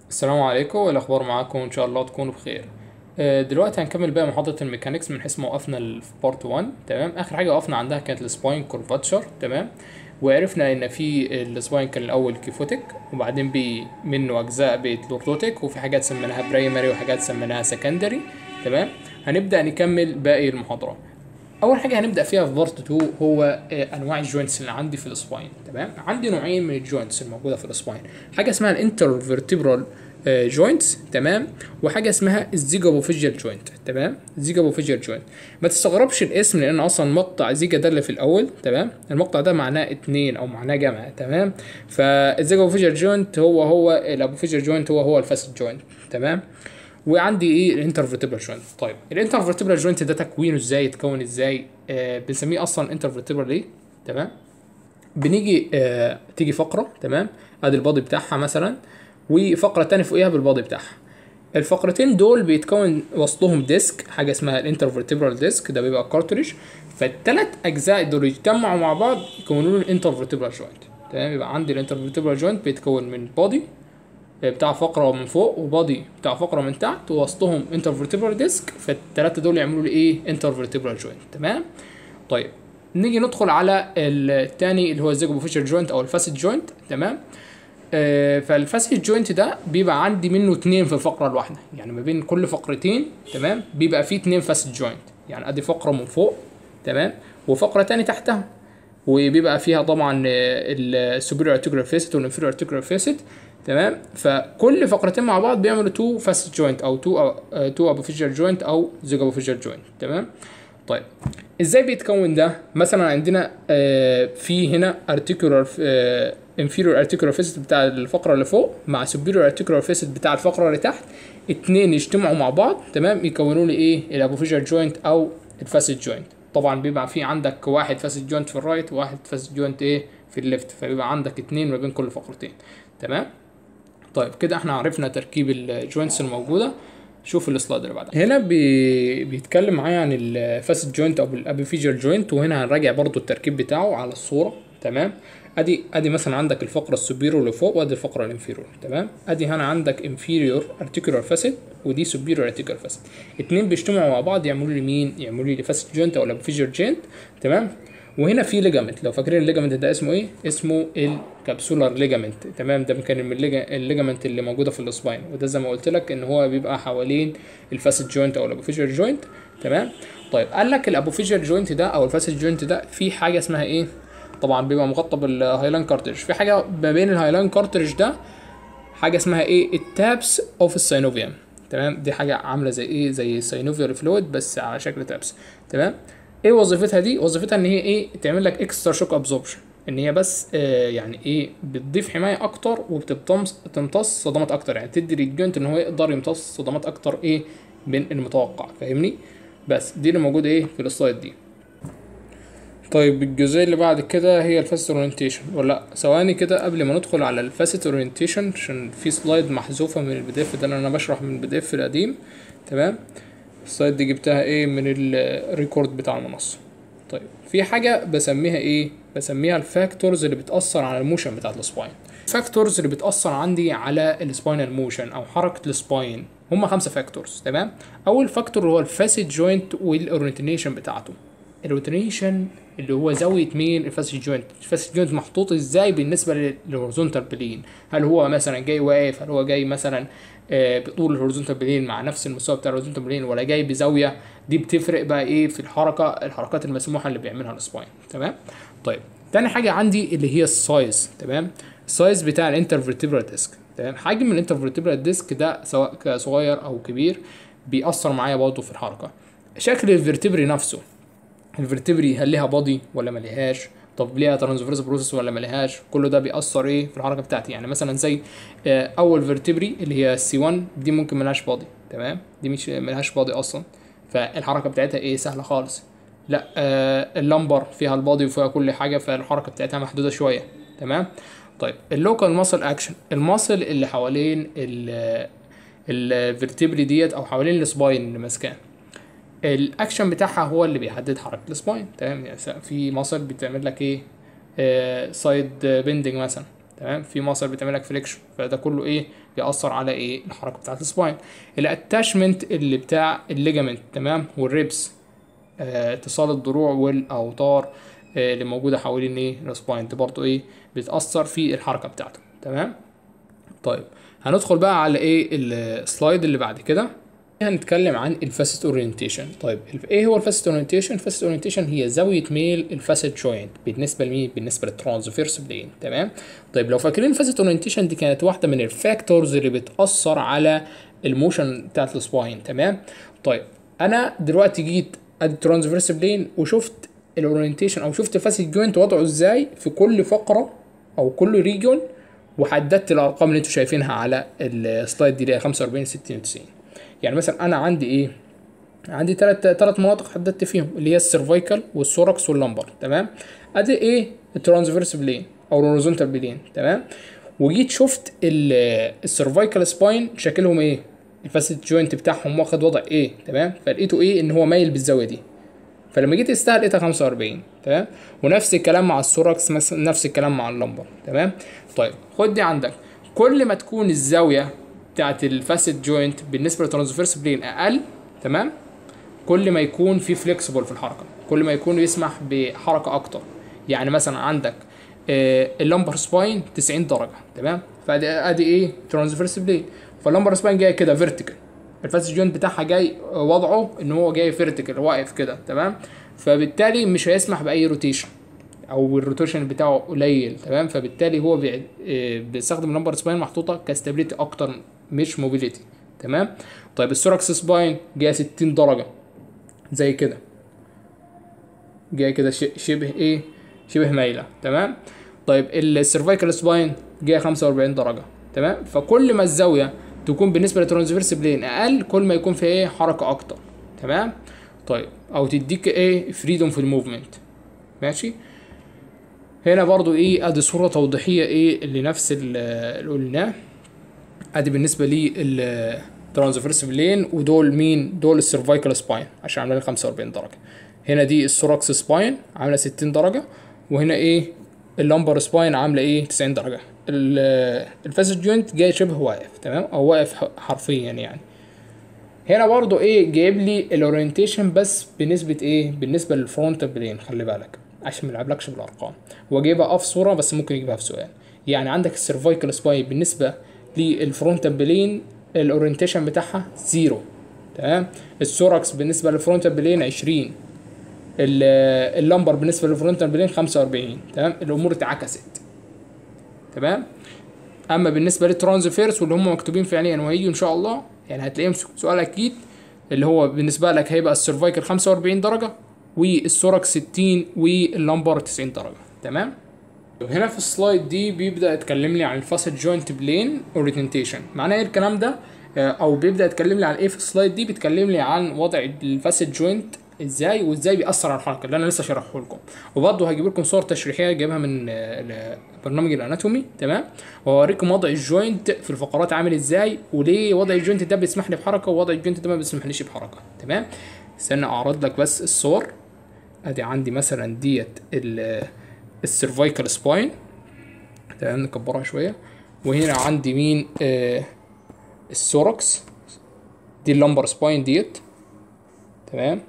السلام عليكم والاخبار معاكم ان شاء الله تكونوا بخير آه، دلوقتي هنكمل بقى محاضرة الميكانيكس من حيث ما وقفنا ال- في بارت 1 تمام اخر حاجة وقفنا عندها كانت السباين كورفاتشر تمام وعرفنا ان في السباين كان الاول كيفوتيك وبعدين بي منه اجزاء بقت لورتوتيك وفي حاجات سميناها برايمري وحاجات سميناها سكندري تمام هنبدأ نكمل باقي المحاضرة اول حاجه هنبدا فيها في بارت 2 هو آه، انواع الجوينتس اللي عندي في السباين تمام عندي نوعين من الجوينتس الموجوده في السباين حاجه اسمها الانترفيرتبرال جوينتس تمام وحاجه اسمها الزيجابوفيجيال جوينت تمام زيجابوفيجيال جوينت ما تستغربش الاسم لان اصلا مقطع زيجا ده اللي في الاول تمام المقطع ده معناه اتنين او معناه جمع تمام فالزيجابوفيجيال جوينت هو هو الابوفيجيال جوينت هو هو الفاسد جوينت تمام وعندي ايه الانترفيرتبرال جوينت طيب الانترفيرتبرال جوينت ده تكوينه ازاي يتكون ازاي آه بنسميه اصلا انترفيرتبرال ليه تمام بنيجي آه تيجي فقره تمام ادي البادي بتاعها مثلا وفقره تانية فوقيها بالبادي بتاعها الفقرتين دول بيتكون وسطهم ديسك حاجه اسمها الانترفيرتبرال ديسك ده بيبقى كارتريج فالثلاث اجزاء دول يتجمعوا مع بعض يكونوا لي الانترفيرتبرال جوينت تمام يبقى عندي الانترفيرتبرال جوينت بيتكون من بادي بتاع فقره من فوق وبادي بتاع فقره من تحت ووسطهم انترفيرتبرال ديسك فالثلاثه دول يعملوا لي ايه انترفيرتبرال جوينت تمام طيب نيجي ندخل على الثاني اللي هو الزيجوبوفيشال جوينت او الفاسد جوينت تمام آه فالفاسد جوينت ده بيبقى عندي منه اتنين في الفقره الواحده يعني ما بين كل فقرتين تمام بيبقى فيه اتنين فاسد جوينت يعني ادي فقره من فوق تمام وفقره تاني تحتها وبيبقى فيها طبعا السوبيريور ارتيكولار فيسيت والانفيريور ارتيكولار فيسيت تمام فكل فقرتين مع بعض بيعملوا تو فاسد جوينت او تو تو ابوفيجيال جوينت او زيجابوفيجيال جوينت تمام طيب ازاي بيتكون ده مثلا عندنا آه في هنا ارتيكولار انفيريور ارتيكولار فيسيت بتاع الفقره اللي فوق مع سوبيريور ارتيكولار فيسيت بتاع الفقره اللي تحت اتنين يجتمعوا مع بعض تمام يكونوا لي ايه الابوفيجيال جوينت او الفاسد جوينت طبعا بيبقى في عندك واحد فاسد جوينت في الرايت وواحد فاسد جوينت ايه في الليفت فبيبقى عندك اتنين ما بين كل فقرتين تمام طيب كده احنا عرفنا تركيب الجوينتس الموجوده شوف السلايد اللي بعدها هنا بي... بيتكلم معايا عن الفاسد جوينت او الابيفيجيال جوينت وهنا هنراجع برضو التركيب بتاعه على الصوره تمام ادي ادي مثلا عندك الفقره السوبيريور اللي فوق وادي الفقره الانفيريور تمام ادي هنا عندك انفيريور ارتيكولار فاسد ودي سوبيريور ارتيكولار فاسد اتنين بيجتمعوا مع بعض يعملوا لي مين يعملوا لي فاسد جوينت او الابيفيجيال جوينت تمام وهنا في ليجامنت لو فاكرين الليجامنت ده اسمه ايه اسمه الكابسولار ليجامنت تمام ده كان من الليجامنت اللي موجوده في السباين وده زي ما قلت لك ان هو بيبقى حوالين الفاسد جوينت او الابوفيجيال جوينت تمام طيب قال لك الابوفيجيال جوينت ده او الفاسد جوينت ده في حاجه اسمها ايه طبعا بيبقى مغطى بالهايلاين كارتريج في حاجه ما بين الهايلاين كارتريج ده حاجه اسمها ايه التابس اوف السينوفيوم تمام دي حاجه عامله زي ايه زي السينوفيال فلويد بس على شكل تابس تمام ايه وظيفتها دي وظيفتها ان هي ايه تعمل لك اكسترا شوك ابزوربشن ان هي بس آه يعني ايه بتضيف حمايه اكتر وبتمتص تمتص صدمات اكتر يعني تدي للجوينت ان هو يقدر يمتص صدمات اكتر ايه من المتوقع فاهمني بس دي اللي موجوده ايه في السلايد دي طيب الجزئية اللي بعد كده هي الفاسيت اورينتيشن ولا ثواني كده قبل ما ندخل على الفاسيت اورينتيشن عشان في سلايد محذوفة من البي دي اف ده اللي انا بشرح من البي دي اف القديم تمام السلايد دي جبتها ايه من الريكورد بتاع المنصة طيب في حاجة بسميها ايه بسميها الفاكتورز اللي بتأثر على الموشن بتاعت السباين الفاكتورز اللي بتأثر عندي على السباينال موشن او حركة السباين هما خمسة فاكتورز تمام اول فاكتور هو الفاسيت جوينت والاورينتيشن بتاعته الاورينتيشن اللي هو زاوية مين الفاسد جوينت الفاسد جوينت محطوط ازاي بالنسبة للهورزونتال بلين هل هو مثلا جاي واقف هل هو جاي مثلا آه بطول الهورزونتال بلين مع نفس المستوى بتاع الهورزونتال بلين ولا جاي بزاوية دي بتفرق بقى ايه في الحركة الحركات المسموحة اللي بيعملها السباين تمام طيب تاني حاجة عندي اللي هي السايز تمام السايز بتاع الانترفيرتبرال ديسك تمام حجم الانترفيرتبرال ديسك ده سواء صغير او كبير بيأثر معايا برضه في الحركة شكل الفرتبري نفسه الفرتبري هل ليها بادي ولا ما ليهاش طب ليها ترانسفيرس بروسيس ولا ما ليهاش كل ده بيأثر ايه في الحركه بتاعتي يعني مثلا زي اول فيرتبري اللي هي السي 1 دي ممكن ملهاش بادي تمام دي مش ملهاش بادي اصلا فالحركه بتاعتها ايه سهله خالص لا آه اللمبر فيها البادي وفيها كل حاجه فالحركه بتاعتها محدوده شويه تمام طيب اللوكال ماسل اكشن الماسل اللي حوالين الفرتبري ديت او حوالين السباين اللي ماسكاه الاكشن بتاعها هو اللي بيحدد حركه السباين تمام يعني في مصل بتعمل لك ايه آه سايد بيندنج مثلا تمام في مصل بتعمل لك فليكشن فده كله ايه بيأثر على ايه الحركه بتاعه السباين الاتاشمنت اللي بتاع الليجامنت تمام والريبس آه، اتصال الضلوع والاوتار آه، اللي موجوده حوالين ايه السباين دي برضو ايه بتأثر في الحركه بتاعته تمام طيب هندخل بقى على ايه السلايد اللي بعد كده هنتكلم عن الفاسيت اورينتيشن طيب ايه هو الفاسيت اورينتيشن الفاسيت اورينتيشن هي زاويه ميل الفاسيت جوينت بالنسبه لمين بالنسبه للترانسفيرس بلين تمام طيب لو فاكرين الفاسيت اورينتيشن دي كانت واحده من الفاكتورز اللي بتاثر على الموشن بتاعت السباين تمام طيب انا دلوقتي جيت ادي الترانسفيرس بلين وشفت الاورينتيشن او شفت الفاسيت جوينت وضعه ازاي في كل فقره او كل ريجون وحددت الارقام اللي انتوا شايفينها على السلايد دي اللي هي 45 60 90 يعني مثلا انا عندي ايه عندي ثلاث ثلاث مناطق حددت فيهم اللي هي السيرفايكال والثوركس واللمبر تمام ادي ايه الترانسفيرس بلين او الهوريزونتال بلين تمام وجيت شفت السيرفايكال سباين شكلهم ايه الفاسيت جوينت بتاعهم واخد وضع ايه تمام فلقيته ايه ان هو مايل بالزاويه دي فلما جيت استها لقيتها 45 تمام ونفس الكلام مع الثوركس مثلا نفس الكلام مع اللمبر تمام طيب خد دي عندك كل ما تكون الزاويه بتاعت الفاسيت جوينت بالنسبه للترانسفيرس بلين اقل تمام كل ما يكون في فليكسبل في الحركه كل ما يكون يسمح بحركه اكتر يعني مثلا عندك آه اللمبر سباين 90 درجه تمام فادي ادي ايه ترانسفيرس بلين فاللمبر سباين جاي كده فيرتيكال الفاسيت جوينت بتاعها جاي وضعه ان هو جاي فيرتيكال واقف كده تمام فبالتالي مش هيسمح باي روتيشن او الروتيشن بتاعه قليل تمام فبالتالي هو بيع- آه، بيستخدم اللمبر سباين محطوطه كاستابيليتي اكتر مش موبيليتي تمام طيب السوراكس سباين جايه 60 درجه زي كده جايه كده ش- شبه ايه شبه مايله تمام طيب السيرفايكال سباين جايه 45 درجه تمام فكل ما الزاويه تكون بالنسبه للترانسفيرس بلين اقل كل ما يكون في ايه حركه اكتر تمام طيب او تديك ايه فريدوم في الموفمنت ماشي هنا برضو ايه ادي صوره توضيحيه ايه لنفس ال- اللي قلناه ادي بالنسبه لي الترانسفيرس بلين ودول مين دول السيرفايكال سباين عشان عاملين 45 درجه هنا دي السوراكس سباين عامله 60 درجه وهنا ايه اللمبر سباين عامله ايه 90 درجه الفاسد جوينت جاي شبه واقف تمام او واقف ح- حرفيا يعني هنا برضو ايه جايب لي الاورينتيشن بس بنسبه ايه بالنسبه للفرونتال بلين خلي بالك عشان ما يلعبلكش بالارقام هو جايبها اه في صوره بس ممكن يجيبها في سؤال يعني عندك السيرفايكال سباين بالنسبه للفرونتال بلين الاورينتيشن بتاعها زيرو تمام السوراكس بالنسبه للفرونتال بلين 20 ال- اللمبر بالنسبه للفرونتال بلين 45 تمام الامور اتعكست تمام اما بالنسبه للترانسفيرس واللي هم مكتوبين فعليا وهيجوا ان شاء الله يعني هتلاقيهم سؤال اكيد اللي هو بالنسبه لك هيبقى السيرفايكال 45 درجه والسوراكس 60 واللمبر 90 درجه تمام هنا في السلايد دي بيبدا يتكلم لي عن الفاسد جوينت بلين اورينتيشن معناه ايه الكلام ده آه، او بيبدا يتكلم لي عن ايه في السلايد دي بيتكلم لي عن وضع الفاسد جوينت ازاي وازاي بيأثر على الحركه اللي انا لسه شارحه لكم وبرضه هجيب لكم صور تشريحيه جايبها من آه، برنامج الاناتومي تمام وهوريكم وضع الجوينت في الفقرات عامل ازاي وليه وضع الجوينت ده بيسمح لي بحركه ووضع الجوينت ده ما بيسمحليش بحركه تمام استنى اعرض لك بس الصور ادي عندي مثلا ديت السيرفايكال سباين تمام نكبرها شويه وهنا عندي مين آه السوركس دي اللمبر سباين ديت تمام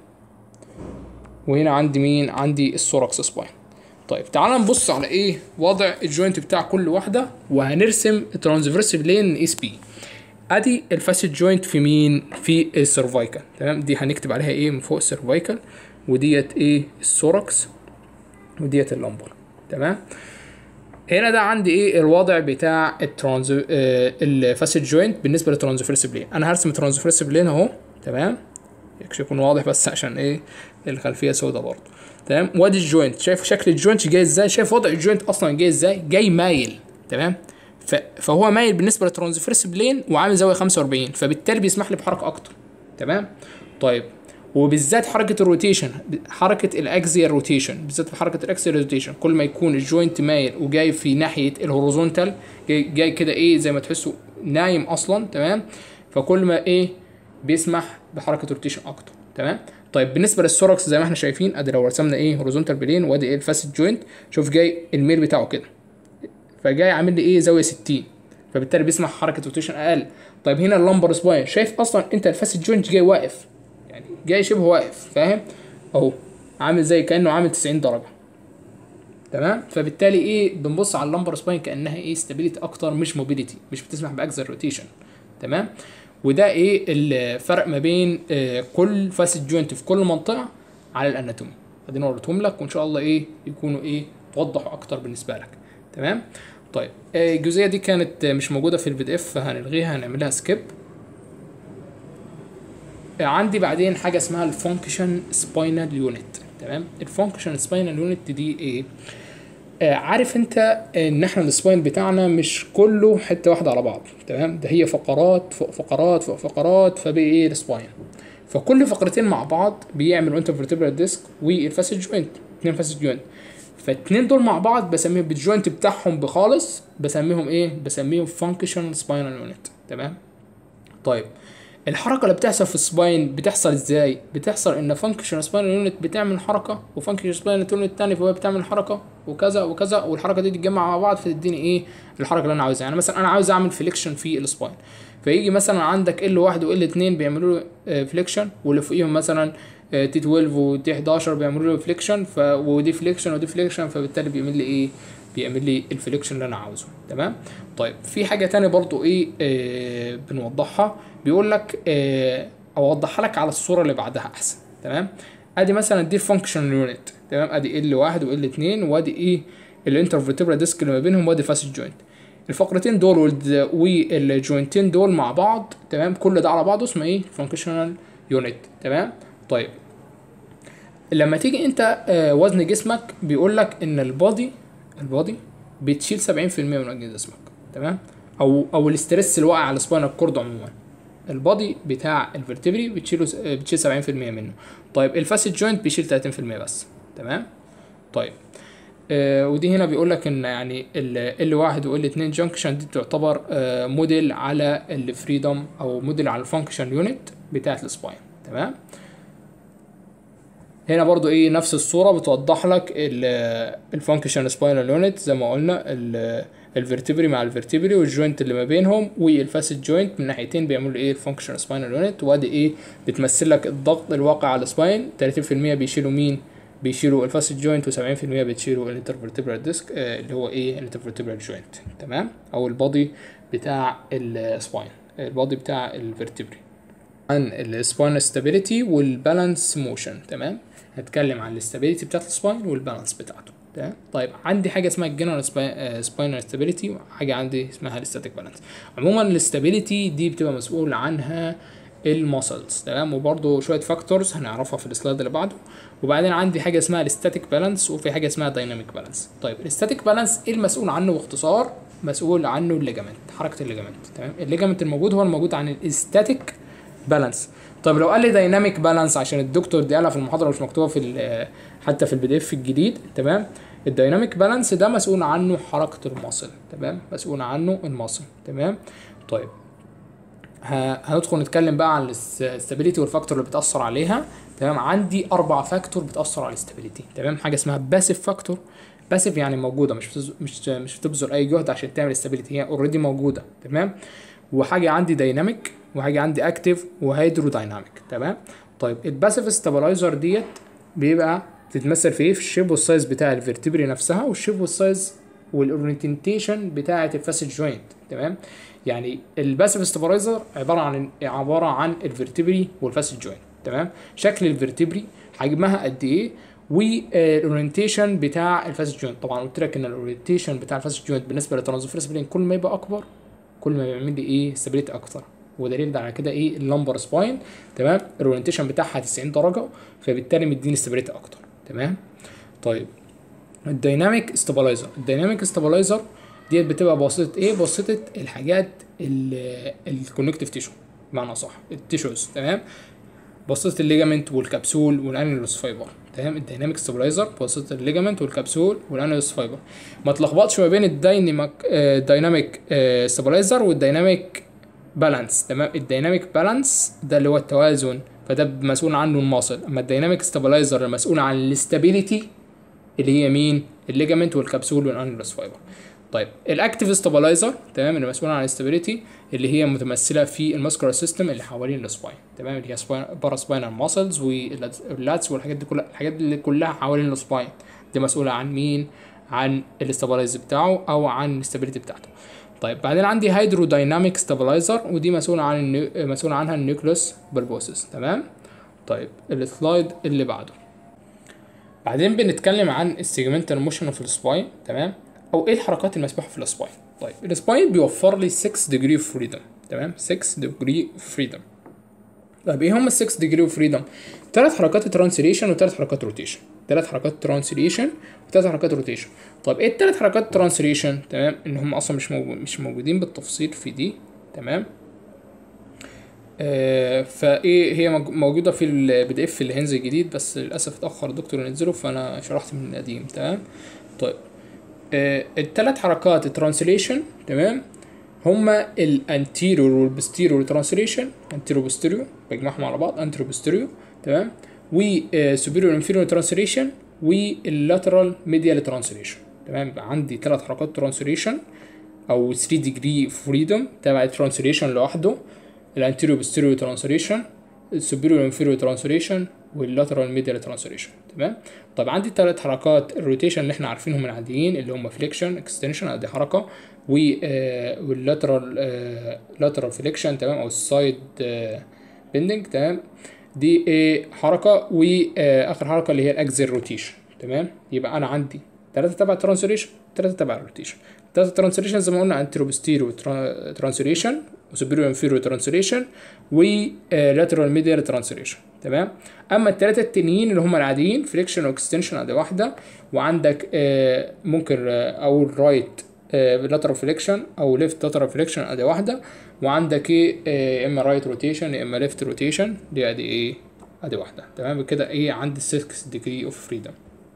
وهنا عندي مين عندي السوركس سباين طيب تعال نبص على ايه وضع الجوينت بتاع كل واحده وهنرسم الترانسفيرس بلين اس بي ادي الفاسد جوينت في مين في السيرفايكال تمام دي هنكتب عليها ايه من فوق السيرفايكال وديت ايه السوركس وديت اللمبر تمام هنا ده عندي ايه الوضع بتاع الترانز آه الفاسد جوينت بالنسبه للترانسفيرس بلين انا هرسم الترانسفيرس بلين اهو تمام يكشف يكون واضح بس عشان ايه الخلفيه سوداء برضه تمام وادي الجوينت شايف شكل الجوينت جاي ازاي شايف وضع الجوينت اصلا جاي ازاي جاي مايل تمام ف... فهو مايل بالنسبه للترانسفيرس بلين وعامل زاويه 45 فبالتالي بيسمح لي بحركه اكتر تمام طيب وبالذات حركه الروتيشن حركه الاكزيال روتيشن بالذات في حركه الاكزيال روتيشن كل ما يكون الجوينت مايل وجاي في ناحيه الهوريزونتال جاي, جاي كده ايه زي ما تحسوا نايم اصلا تمام فكل ما ايه بيسمح بحركه روتيشن اكتر تمام طيب بالنسبه للسوركس زي ما احنا شايفين ادي لو رسمنا ايه هوريزونتال بلين وادي ايه الفاسد جوينت شوف جاي الميل بتاعه كده فجاي عامل لي ايه زاويه 60 فبالتالي بيسمح حركه روتيشن اقل طيب هنا اللمبر سباين شايف اصلا انت الفاسد جوينت جاي واقف يعني جاي شبه واقف فاهم اهو عامل زي كانه عامل 90 درجه تمام فبالتالي ايه بنبص على اللمبر سباين كانها ايه ستابيليتي اكتر مش موبيليتي مش بتسمح باكزر روتيشن تمام وده ايه الفرق ما بين آه كل فاسد جوينت في كل منطقه على الاناتومي ادينا وريتهم لك وان شاء الله ايه يكونوا ايه توضحوا اكتر بالنسبه لك تمام طيب آه الجزئيه دي كانت مش موجوده في البي دي اف فهنلغيها هنعملها سكيب آه عندي بعدين حاجه اسمها الفانكشن سباينال يونت تمام الفانكشن سباينال يونت دي ايه آه عارف انت ان احنا السباين بتاعنا مش كله حته واحده على بعض تمام ده هي فقرات فوق فقرات فوق فقرات فبقى ايه السباين فكل فقرتين مع بعض بيعملوا انترفيرتبرال ديسك والفاسد جوينت اتنين فاسد جوينت فالاتنين دول مع بعض بسميهم بالجوينت بتاعهم بخالص بسميهم ايه بسميهم فانكشن سباينال يونت تمام طيب الحركه اللي بتحصل في السباين بتحصل ازاي بتحصل ان فانكشن سباينال يونت بتعمل حركه وفانكشن سباينال يونت الثاني فهو بتعمل حركه وكذا وكذا والحركه دي تتجمع مع بعض فتديني ايه الحركه اللي انا عاوزها يعني مثلا انا عاوز اعمل فليكشن في السباين فيجي مثلا عندك ال واحد وال اتنين بيعملوا له فليكشن واللي فوقيهم مثلا تي 12 وتي 11 بيعملوا له فليكشن ف ودي فليكشن ودي فليكشن فبالتالي بيعمل لي ايه بيعمل لي الفليكشن اللي انا عاوزه تمام طيب في حاجه تانية برضو ايه آه بنوضحها بيقول لك آه اوضحها لك على الصوره اللي بعدها احسن تمام ادي مثلا دي فانكشن يونت تمام ادي ال واحد وال اتنين وادي ايه الانترفيرتبرا ديسك اللي ما بينهم وادي فاسد جوينت الفقرتين دول والجوينتين دول مع بعض تمام كل ده على بعضه اسمه ايه فانكشنال يونت تمام طيب لما تيجي انت آه وزن جسمك بيقول لك ان البادي البادي بتشيل 70% من وزن جسمك تمام او او الاسترس اللي واقع على السباينال كورد عموما البادي بتاع الفرتبري بتشيله بتشيل 70% منه طيب الفاسد جوينت بيشيل 30% بس تمام طيب آه ودي هنا بيقول لك ان يعني ال واحد وال اتنين جنكشن دي تعتبر آه موديل على الفريدم او موديل على الفانكشن يونت بتاعت السباين تمام هنا برضو ايه نفس الصورة بتوضح لك الفانكشن سباينال يونت زي ما قلنا الفرتبري مع الفرتبري والجوينت اللي ما بينهم والفاسد جوينت من ناحيتين بيعملوا ايه الفانكشن سباينال يونت وادي ايه بتمثل لك الضغط الواقع على السباين 30% بيشيلوا مين بيشيلوا الفاسد جوينت و70% بتشيلوا الانترفرتبرال ديسك آه اللي هو ايه الانترفرتبرال جوينت تمام او البادي بتاع السباين البادي بتاع الفرتبري عن السباين ستابيليتي والبالانس موشن تمام هتكلم عن الاستابيليتي بتاعت السباين والبالانس بتاعته تمام طيب عندي حاجه اسمها الجنرال سباينال ستابيليتي وحاجه عندي اسمها الاستاتيك بالانس عموما الاستابيليتي دي بتبقى مسؤول عنها الماسلز تمام وبرده شويه فاكتورز هنعرفها في السلايد اللي بعده وبعدين عندي حاجه اسمها الاستاتيك بالانس وفي حاجه اسمها دايناميك بالانس طيب الاستاتيك بالانس ايه المسؤول عنه باختصار مسؤول عنه الليجامنت حركه الليجامنت تمام الليجامنت الموجود هو الموجود عن الاستاتيك بالانس طب لو قال لي دايناميك بالانس عشان الدكتور دي قالها في المحاضره مش مكتوبه في حتى في البي دي اف الجديد تمام الدايناميك بالانس ده مسؤول عنه حركه المصل تمام مسؤول عنه المصل تمام طيب هندخل نتكلم بقى عن الاستابيليتي والفاكتور اللي بتاثر عليها تمام عندي اربع فاكتور بتاثر على الاستابيليتي تمام حاجه اسمها باسيف فاكتور باسيف يعني موجوده مش بتز... مش مش بتبذل اي جهد عشان تعمل استابيليتي هي اوريدي موجوده تمام وحاجه عندي دايناميك وحاجه عندي اكتيف وهيدرو دايناميك تمام طيب الباسيف ستابلايزر ديت بيبقى تتمثل في ايه في الشيب والسايز بتاع الفرتبري نفسها والشيب والسايز والاورينتيشن بتاعه الفاسد جوينت تمام يعني الباسيف ستابلايزر عباره عن عباره عن الفرتبري والفاسد جوينت تمام شكل الفرتبري حجمها قد ايه والاورينتيشن بتاع الفاسد جوينت طبعا قلت لك ان الاورينتيشن بتاع الفاسد جوينت بالنسبه للترانسفيرس بلين كل ما يبقى اكبر كل ما بيعمل لي ايه استابيليتي اكتر ودليل على كده ايه اللمبر سباين تمام الاورينتيشن بتاعها 90 درجه فبالتالي مديني استابيليتي اكتر تمام طيب الديناميك استابلايزر الديناميك استابلايزر ديت بتبقى بواسطه ايه بواسطه الحاجات الكونكتيف تيشو بمعنى صح التيشوز تمام بواسطه الليجامنت والكبسول والانيلوس فايبر تمام الديناميك ستابلايزر بواسطه الليجامنت والكبسول والانيلوس فايبر ما تلخبطش ما بين الدايناميك الدايناميك ستابلايزر والدايناميك بالانس تمام الديناميك بالانس ده اللي هو التوازن فده مسؤول عنه الماصل اما الديناميك ستابلايزر المسؤول عن الاستابيليتي اللي هي مين الليجامنت والكبسول والانيلوس فايبر طيب الاكتيف ستابلايزر تمام اللي مسؤول عن الاستابيليتي اللي هي متمثله في الماسكولار سيستم اللي حوالين السباين تمام اللي هي سباين بارا سباينال ماسلز واللاتس والحاجات دي كلها الحاجات اللي كلها حوالين السباين دي مسؤوله عن مين عن الاستابلايز بتاعه او عن الاستابيليتي بتاعته طيب بعدين عندي هيدرودايناميك ستابلايزر ودي مسؤول عن النيو... مسؤول عنها النيوكليوس بالبوسس تمام طيب السلايد اللي بعده بعدين بنتكلم عن السيجمنتال موشن في السباين تمام او ايه الحركات المسموحه في السباين طيب السباين بيوفر لي 6 degree of freedom تمام 6 degree of freedom طيب ايه هم ال 6 degree of freedom ثلاث حركات ترانسليشن وثلاث حركات روتيشن ثلاث حركات ترانسليشن وثلاث حركات روتيشن طيب ايه الثلاث حركات ترانسليشن تمام ان هم اصلا مش موجود مش موجودين بالتفصيل في دي تمام آه فايه هي موجوده في البي دي اف اللي هينزل جديد بس للاسف اتاخر الدكتور ينزله فانا شرحت من القديم تمام طيب آه الثلاث حركات الترانسليشن تمام هما الانتيريور والبستيريور ترانسليشن انتيريور بستيريور بجمعهم على بعض انتيريور بستيريور تمام وسوبيريور انفيريور ترانسليشن واللاترال ميديال ترانسليشن تمام يبقى عندي ثلاث حركات ترانسليشن او 3 ديجري فريدم تبع الترانسليشن لوحده الانتيريور بستيريور ترانسليشن السوبيريور انفيريور ترانسليشن واللاترال ميديال ترانسليشن تمام طب عندي ثلاث حركات الروتيشن اللي احنا عارفينهم العاديين اللي هم فليكشن اكستنشن ادي حركه و واللاترال لاترال فليكشن تمام او السايد بندنج تمام دي ايه حركه واخر حركه اللي هي الاكزل روتيشن تمام يبقى انا عندي ثلاثه تبع الترانسليشن ثلاثه تبع الروتيشن ثلاثه ترانسليشن زي ما قلنا انترو بستيريو ترانسليشن وسوبيريور انفيريور ترانسليشن ولاترال ميديال ترانسليشن تمام اما الثلاثه التانيين اللي هم العاديين فليكشن واكستنشن ادي واحده وعندك آه ممكن آه او الرايت لاترال فليكشن او ليفت لاترال فليكشن ادي واحده وعندك ايه يا اما رايت روتيشن يا اما ليفت روتيشن دي ادي ايه ادي واحده تمام كده ايه عندي 6 ديجري اوف فريدم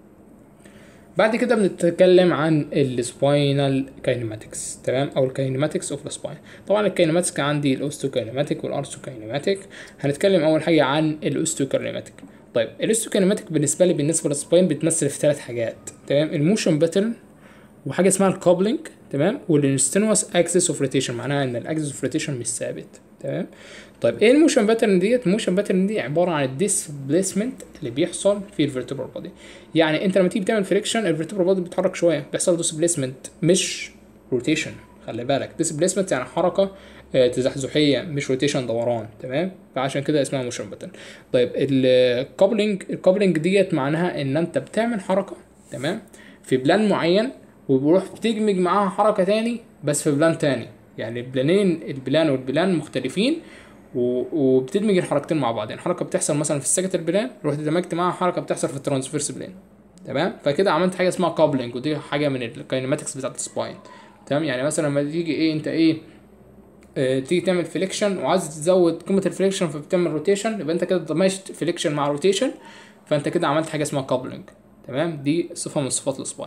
بعد كده بنتكلم عن السباينال كاينماتكس تمام او الكاينماتكس اوف السباين طبعا الكاينماتكس عندي الاوستوكاينماتيك والارثوكاينماتيك هنتكلم اول حاجه عن الاوستوكاينماتيك طيب الاوستوكاينماتيك بالنسبه لي بالنسبه للسباين بتمثل في ثلاث حاجات تمام الموشن باترن وحاجه اسمها الكابلنج تمام والانستنوس اكسس اوف روتيشن معناها ان الاكسس اوف روتيشن مش ثابت تمام طيب ايه الموشن باترن ديت الموشن باترن دي عباره عن الديسبليسمنت اللي بيحصل في الفيرتبرال بودي يعني انت لما تيجي تعمل فريكشن الفيرتبرال بودي بيتحرك شويه بيحصل ديسبليسمنت مش روتيشن خلي بالك ديسبليسمنت يعني حركه تزحزحيه مش روتيشن دوران تمام فعشان كده اسمها موشن باترن طيب الكابلنج الكابلنج ديت معناها ان انت بتعمل حركه تمام في بلان معين وبروح بتدمج معاها حركه تاني بس في بلان تاني يعني البلانين البلان والبلان مختلفين وبتدمج الحركتين مع بعض يعني حركه بتحصل مثلا في السكتر بلان رحت دمجت معاها حركه بتحصل في الترانسفيرس بلان تمام فكده عملت حاجه اسمها كابلنج ودي حاجه من الكاينماتكس بتاعت السباين تمام يعني مثلا لما تيجي ايه انت ايه اه تيجي تعمل فليكشن وعايز تزود قيمه الفليكشن فبتعمل روتيشن يبقى انت كده ضمشت فليكشن مع روتيشن فانت كده عملت حاجه اسمها كابلنج تمام دي صفه من صفات السباين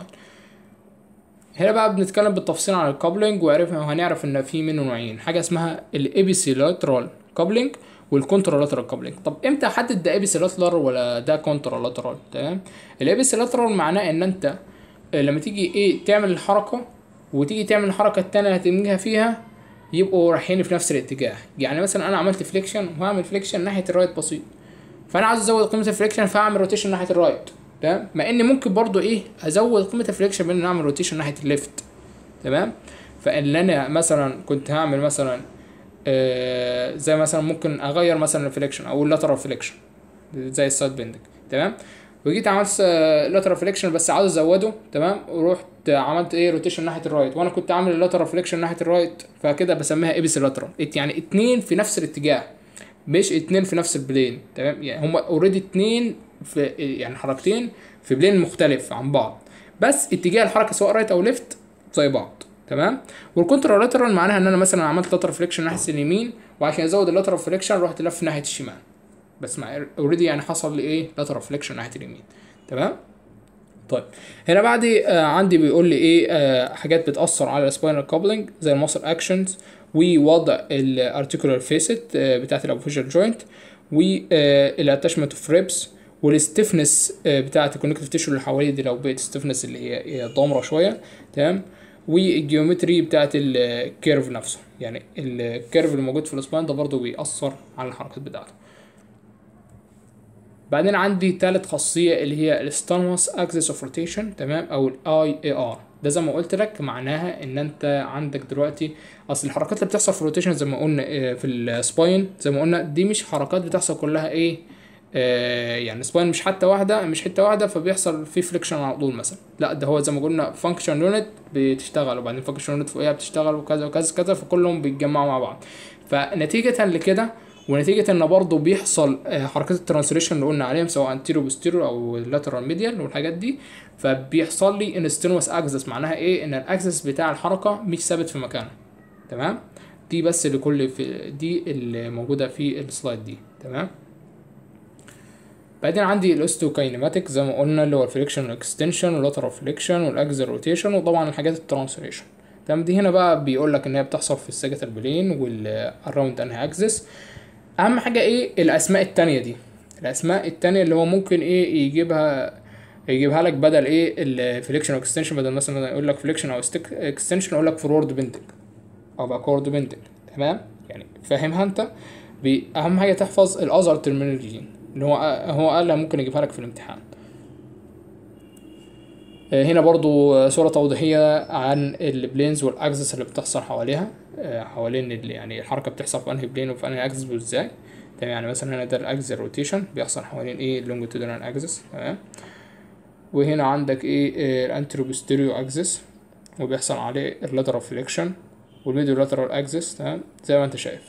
هنا بقى بنتكلم بالتفصيل عن الكابلنج وعرفنا وهنعرف ان في منه نوعين حاجه اسمها الابيسيلاترال كابلنج والكونترالاترال كابلنج طب امتى احدد ده ابيسيلاترال ولا ده كونترالاترال تمام الابيسيلاترال معناه ان انت لما تيجي ايه تعمل الحركه وتيجي تعمل الحركه التانية اللي هتدمجها فيها يبقوا رايحين في نفس الاتجاه يعني مثلا انا عملت فليكشن وهعمل فليكشن ناحيه الرايت بسيط فانا عايز ازود قيمه الفليكشن فاعمل روتيشن ناحيه الرايت تمام مع ان ممكن برضو ايه ازود قيمه الفليكشن بان اعمل روتيشن ناحيه الليفت تمام فان انا مثلا كنت هعمل مثلا آه زي مثلا ممكن اغير مثلا الفليكشن او اللاترال فليكشن زي السايد بندنج تمام وجيت عملت لاترال فليكشن بس عاوز ازوده تمام ورحت عملت ايه روتيشن ناحيه الرايت وانا كنت عامل اللاترال فليكشن ناحيه الرايت فكده بسميها ايبس لاترال يعني اتنين في نفس الاتجاه مش اتنين في نفس البلين تمام يعني هما اوريدي اتنين في يعني حركتين في بلين مختلف عن بعض بس اتجاه الحركه سواء رايت او ليفت زي بعض تمام والكونترا لاترال معناها ان انا مثلا عملت لاترال فليكشن ناحيه اليمين وعشان ازود اللاترال فليكشن رحت لف ناحيه الشمال بس مع اوريدي يعني حصل لي ايه لاترال فليكشن ناحيه اليمين تمام طيب هنا بعد آه عندي بيقول لي ايه آه حاجات بتاثر على السباينال كابلنج زي الماسل اكشنز ووضع الارتيكولار فيسيت آه بتاعت الابوفيجال جوينت والاتاشمنت اوف ريبس والستفنس بتاعت الكونكتيف تيشو اللي حواليه دي لو بقت ستفنس اللي هي ضامره شويه تمام والجيومتري بتاعت الكيرف نفسه يعني الكيرف اللي موجود في السباين ده برضه بيأثر على الحركات بتاعته بعدين عندي تالت خاصية اللي هي الستانوس اكسس اوف روتيشن تمام او الاي اي ار ده زي ما قلت لك معناها ان انت عندك دلوقتي اصل الحركات اللي بتحصل في الروتيشن زي ما قلنا آه، في السباين زي ما قلنا دي مش حركات بتحصل كلها ايه آه يعني سباين مش حتى واحده مش حته واحده فبيحصل فيه فليكشن على طول مثلا لا ده هو زي ما قلنا فانكشن يونت بتشتغل وبعدين فانكشن يونت فوقيها بتشتغل وكذا وكذا كذا فكلهم بيتجمعوا مع بعض فنتيجه لكده ونتيجة ان برضه بيحصل آه، حركات الترانسليشن اللي قلنا عليهم سواء انتيرو بوستيرو او لاترال ميديال والحاجات دي فبيحصل لي انستينوس اكسس معناها ايه ان الاكسس بتاع الحركة مش ثابت في مكانه تمام دي بس لكل في دي اللي موجودة في السلايد دي تمام بعدين عندي الاستوكاينماتيك زي ما قلنا اللي هو الفليكشن والاكستنشن واللاترال فليكشن والاكزل روتيشن وطبعا الحاجات الترانسليشن تمام دي هنا بقى بيقول لك ان هي بتحصل في الساجيتال بلين والاراوند انهي اكسس اهم حاجه ايه الاسماء التانية دي الاسماء التانية اللي هو ممكن ايه يجيبها يجيبها لك بدل ايه الفليكشن واكستنشن بدل مثلا يقول لك فليكشن او اكستنشن يقول لك فورورد بندنج او باكورد بندنج تمام يعني فاهمها انت بي- اهم حاجه تحفظ الاذر ترمينولوجي اللي هو هو قالها ممكن يجيبها لك في الامتحان آه، هنا برضو آه، صورة توضيحية عن البلينز والاكسس اللي بتحصل حواليها آه، حوالين ال- يعني الحركة بتحصل في انهي بلين وفي انهي اكسس وازاي تمام يعني مثلا هنا ده الاكسس روتيشن بيحصل حوالين ايه اللونجيتودينال اكسس تمام وهنا عندك ايه الانترو بوستيريو اكسس وبيحصل عليه اللاترال فليكشن والميديو لاترال اكسس تمام زي ما انت شايف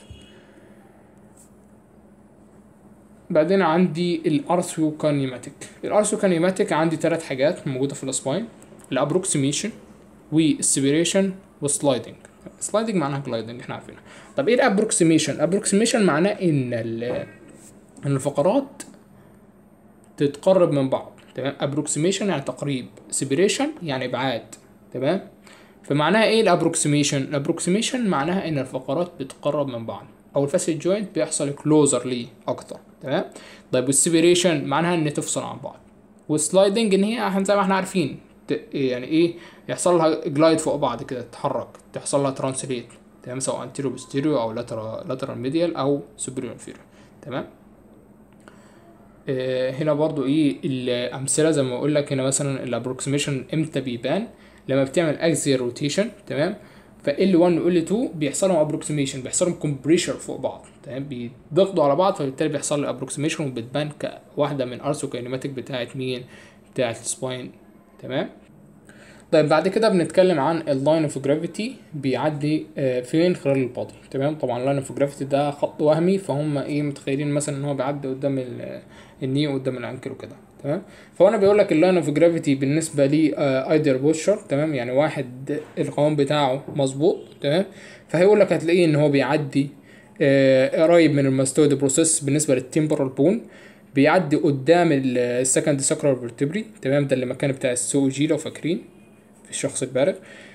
بعدين عندي الارثروكانيماتيك الارثروكانيماتيك عندي ثلاث حاجات موجوده في الاسباين الابروكسيميشن والسبيريشن والسلايدنج سلايدنج معناها جلايدنج احنا عارفينها طب ايه الابروكسيميشن الابروكسيميشن معناه ان ال- ان الفقرات تتقرب من بعض تمام ابروكسيميشن يعني تقريب سيبريشن يعني ابعاد تمام فمعناها ايه الابروكسيميشن الابروكسيميشن معناها ان الفقرات بتقرب من بعض او الفاسد جوينت بيحصل كلوزر ليه اكتر تمام طيب والسيبريشن معناها ان تفصل عن بعض والسلايدنج ان هي احنا زي ما احنا عارفين ت- يعني ايه يحصل لها جلايد فوق بعض كده تتحرك تحصل لها ترانسليت تمام سواء انتيرو بوستيريو او لاترال لاترال ميديال او سوبريور انفيريور تمام آه، هنا برضو ايه الامثله زي ما اقول لك هنا مثلا الابروكسيميشن امتى بيبان لما بتعمل اكسيال روتيشن تمام ف L1 و L2 بيحصل لهم ابروكسيميشن بيحصل لهم كومبريشر فوق بعض تمام بيضغطوا على بعض فبالتالي بيحصل له ابروكسيميشن وبتبان كواحده من ارثروكاينماتيك بتاعت مين بتاعت السباين تمام طيب بعد كده بنتكلم عن اللاين اوف جرافيتي بيعدي آه، فين خلال البادي تمام طبعا اللاين اوف جرافيتي ده خط وهمي فهم ايه متخيلين مثلا ان هو بيعدي قدام ال- الني وقدام الانكل وكده تمام فهنا بيقول لك اللاين اوف جرافيتي بالنسبه لي ايدر بوشر تمام يعني واحد القوام بتاعه مظبوط تمام فهيقول لك هتلاقيه ان هو بيعدي آه، قريب من الماستويد بروسيس بالنسبه للتمبرال بون بيعدي قدام السكند ساكرال فيرتبري تمام ده اللي مكان بتاع السو جي لو فاكرين في الشخص البالغ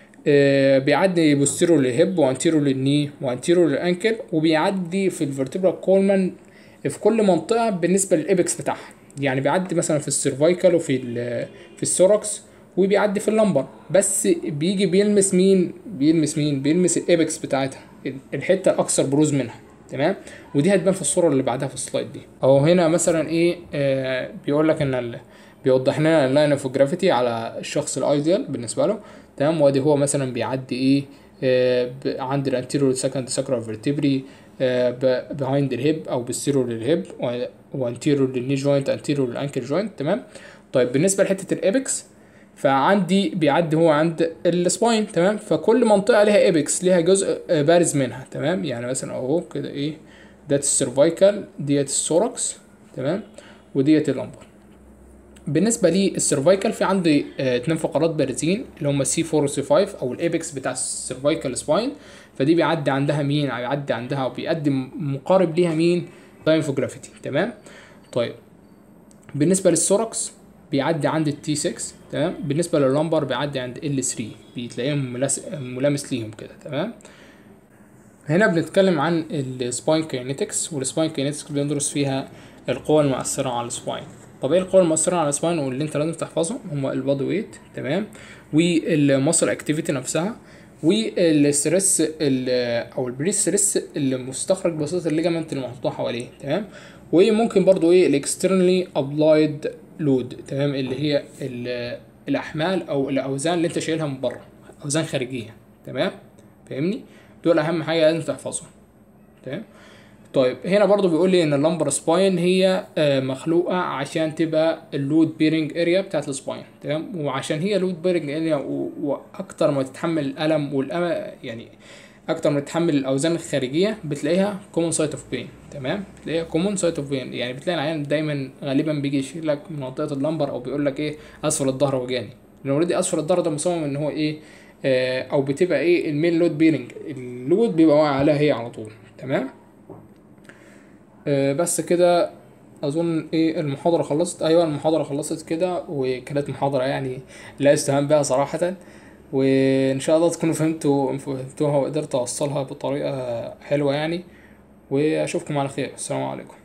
آه، بيعدي بوستيرو للهيب وانتيرو للني وانتيرو للانكل وبيعدي في الفرتبرا كولمان في كل منطقه بالنسبه للابكس بتاعها يعني بيعدي مثلا في السيرفايكال وفي ال- في الثوركس وبيعدي في اللمبر بس بيجي بيلمس مين بيلمس مين بيلمس الابكس بتاعتها الحته الاكثر بروز منها تمام ودي هتبان في الصوره اللي بعدها في السلايد دي او هنا مثلا ايه آه بيقول لك ان ال... بيوضح لنا اللاين اوف جرافيتي على الشخص الايديال بالنسبه له تمام وادي هو مثلا بيعدي ايه آه ب- عند الانتيريور سكند ساكرال فيرتبري بهايند الهيب او بالسيرو للهيب وانتيريور للني جوينت انتيريور للانكل جوينت تمام طيب بالنسبه لحته الابكس فعندي بيعدي هو عند السباين تمام فكل منطقه ليها ابكس ليها جزء آه، بارز منها تمام يعني مثلا اهو كده ايه ديت السيرفايكال ديت الثوركس تمام وديت اللمبر بالنسبه لي السيرفايكال في عندي آه، اتنين فقرات بارزين اللي هم سي 4 وسي 5 او الابكس بتاع السيرفايكال سباين فدي بيعدي عندها مين بيعدي عندها او بيقدم مقارب ليها مين لاين اوف جرافيتي تمام طيب بالنسبه للثوركس بيعدي عند التي 6 تمام بالنسبه لللمبر بيعدي عند ال 3 بتلاقيهم ملاس- ملامس ليهم كده تمام هنا بنتكلم عن السباين كاينيتكس والسباين كاينيتكس بندرس فيها القوى المؤثرة على السباين طب ايه القوى المؤثره على السباين واللي انت لازم تحفظهم هم البادي ويت تمام والمصل اكتيفيتي نفسها والستريس ال- او البري ستريس اللي مستخرج بواسطه الليجامنت اللي محطوطه حواليه تمام وممكن برضو ايه الاكسترنالي ابلايد لود تمام اللي هي ال- الاحمال او الاوزان اللي انت شايلها من بره اوزان خارجيه تمام فاهمني دول اهم حاجه لازم تحفظهم تمام طيب هنا برضو بيقول لي ان اللمبر سباين هي آه، مخلوقه عشان تبقى اللود بيرنج اريا بتاعت السباين تمام وعشان هي لود بيرنج اريا واكتر ما تتحمل الالم والأم يعني اكتر ما تتحمل الاوزان الخارجيه بتلاقيها كومون سايت اوف بين تمام بتلاقيها كومون سايت اوف بين يعني بتلاقي العيان دايما غالبا بيجي يشيل لك منطقه اللمبر او بيقول لك ايه اسفل الظهر وجاني لان اوريدي اسفل الظهر ده مصمم ان هو ايه آه او بتبقى ايه المين لود بيرنج اللود بيبقى واقع عليها هي على طول تمام آه، بس كده اظن ايه المحاضره خلصت ايوه المحاضره خلصت كده وكانت محاضره يعني لا استهان بها صراحه وان شاء الله تكونوا فهمتوا فهمتوها وقدرت اوصلها بطريقه حلوه يعني واشوفكم على خير السلام عليكم